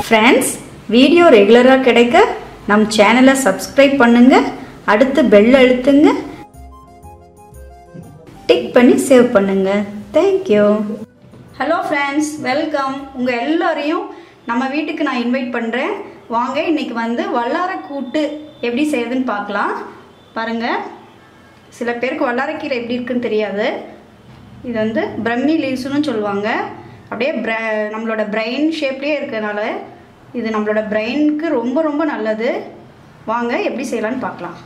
friends video ரெகுலராக கிடைக்க நம் சேனலை சப்ஸ்கிரைப் பண்ணுங்க அடுத்து பெல் அழுத்துங்க டிக் பண்ணி சேவ் பண்ணுங்க தேங்க்யூ ஹலோ ஃப்ரெண்ட்ஸ் வெல்கம் உங்கள் எல்லாரையும் நம்ம வீட்டுக்கு நான் இன்வைட் பண்ணுறேன் வாங்க இன்னைக்கு வந்து வல்லார கூட்டு எப்படி செய்யுதுன்னு பார்க்கலாம் பாருங்க சில பேருக்கு வல்லாரக்கீரை எப்படி இருக்குன்னு தெரியாது இது வந்து பிரம்மி லீவ்ஸ்னு சொல்லுவாங்க அப்படியே பிர நம்மளோட பிரெயின் ஷேப்லேயே இருக்கிறதுனால இது நம்மளோட பிரெயினுக்கு ரொம்ப ரொம்ப நல்லது வாங்க எப்படி செய்யலான்னு பார்க்கலாம்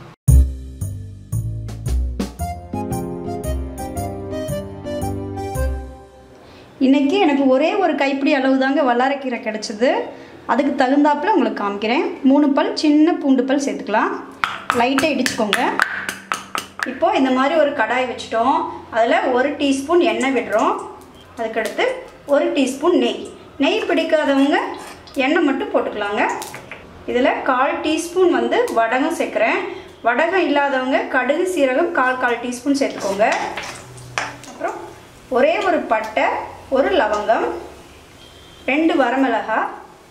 இன்னைக்கு எனக்கு ஒரே ஒரு கைப்பிடி அளவு தாங்க வல்லாரக்கீரை கிடச்சிது அதுக்கு தகுந்தாப்புல உங்களுக்கு காமிக்கிறேன் மூணு பல் சின்ன பூண்டு பல் சேர்த்துக்கலாம் லைட்டாக இடிச்சுக்கோங்க இப்போது இந்த மாதிரி ஒரு கடாய் வச்சுட்டோம் அதில் ஒரு டீஸ்பூன் எண்ணெய் விடுறோம் அதுக்கடுத்து ஒரு டீஸ்பூன் நெய் நெய் பிடிக்காதவங்க எண்ணெய் மட்டும் போட்டுக்கலாங்க இதில் கால் டீஸ்பூன் வந்து வடகம் சேர்க்குறேன் வடகம் இல்லாதவங்க கடுகு சீரகம் கால் கால் டீஸ்பூன் சேர்த்துக்கோங்க அப்புறம் ஒரே ஒரு பட்டை ஒரு லவங்கம் ரெண்டு வரமிளகா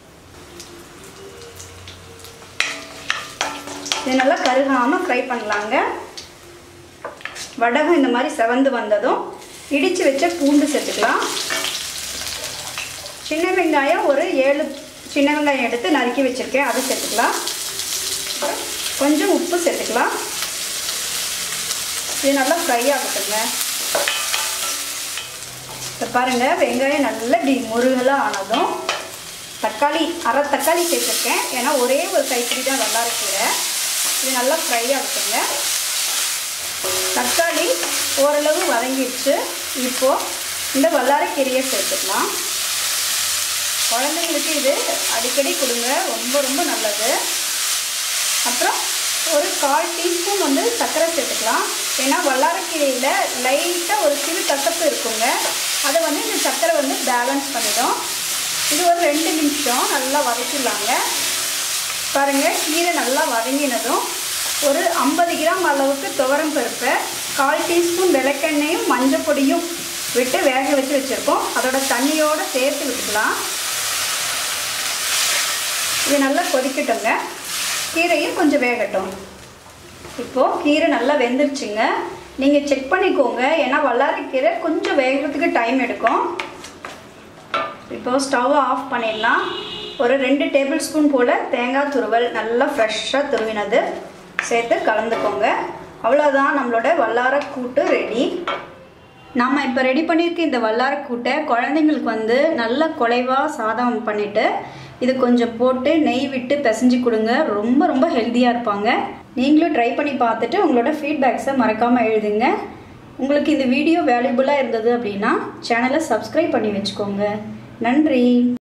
இது நல்லா கருகாமல் ஃப்ரை பண்ணலாங்க வடகம் இந்த மாதிரி செவந்து வந்ததும் இடித்து வச்ச பூண்டு சேர்த்துக்கலாம் சின்ன வெங்காயம் ஒரு ஏழு சின்ன வெங்காயம் எடுத்து நறுக்கி வச்சுருக்கேன் அது சேர்த்துக்கலாம் கொஞ்சம் உப்பு சேர்த்துக்கலாம் இது நல்லா ஃப்ரை ஆகட்டுங்க இப்போ பாருங்கள் வெங்காயம் நல்லா இப்படி முருகலாக ஆனதும் தக்காளி அரை தக்காளி சேர்த்துருக்கேன் ஏன்னா ஒரே ஒரு கைப்பிடி தான் நல்லா இருக்கிற இது நல்லா ஃப்ரை ஆகட்டுங்க தக்காளி ஓரளவு வதங்கிடுச்சு இப்போது இந்த வல்லாரைக்கீரையை சேர்த்துக்கலாம் குழந்தைங்களுக்கு இது அடிக்கடி கொடுங்க ரொம்ப ரொம்ப நல்லது அப்புறம் ஒரு கால் டீஸ்பூன் வந்து சர்க்கரை சேர்த்துக்கலாம் ஏன்னா வல்லாரக்கீரையில் லைட்டாக ஒரு சிறு கசப்பு இருக்குங்க அதை வந்து இந்த சர்க்கரை வந்து பேலன்ஸ் பண்ணிடும் இது ஒரு ரெண்டு நிமிஷம் நல்லா வதக்கிடலாங்க பாருங்கள் கீரை நல்லா வதங்கினதும் ஒரு ஐம்பது கிராம் அளவுக்கு துவரம் பருப்பை கால் டீஸ்பூன் விளக்கெண்ணையும் மஞ்சள் பொடியும் விட்டு வேக வச்சு வச்சுருக்கோம் அதோட தண்ணியோடு சேர்த்து விட்டுக்கலாம் இது நல்லா கொதிக்கட்டுங்க கீரையும் கொஞ்சம் வேகட்டும் இப்போது கீரை நல்லா வெந்துருச்சுங்க நீங்கள் செக் பண்ணிக்கோங்க ஏன்னா வல்லாரைக்கீரை கொஞ்சம் வேகிறதுக்கு டைம் எடுக்கும் இப்போது ஸ்டவ்வை ஆஃப் பண்ணிடலாம் ஒரு ரெண்டு டேபிள் ஸ்பூன் போல் தேங்காய் துருவல் நல்லா ஃப்ரெஷ்ஷாக துருவினது சேர்த்து கலந்துக்கோங்க அவ்வளோதான் நம்மளோட வல்லார கூட்டு ரெடி நாம் இப்போ ரெடி பண்ணியிருக்க இந்த வல்லார கூட்டை குழந்தைங்களுக்கு வந்து நல்லா குலைவாக சாதம் பண்ணிவிட்டு இது கொஞ்சம் போட்டு நெய் விட்டு பிசைஞ்சு கொடுங்க ரொம்ப ரொம்ப ஹெல்த்தியாக இருப்பாங்க நீங்களும் ட்ரை பண்ணி பார்த்துட்டு உங்களோட ஃபீட்பேக்ஸை மறக்காமல் எழுதுங்க உங்களுக்கு இந்த வீடியோ வேல்யூபுளாக இருந்தது அப்படின்னா சேனலை சப்ஸ்கிரைப் பண்ணி வச்சுக்கோங்க நன்றி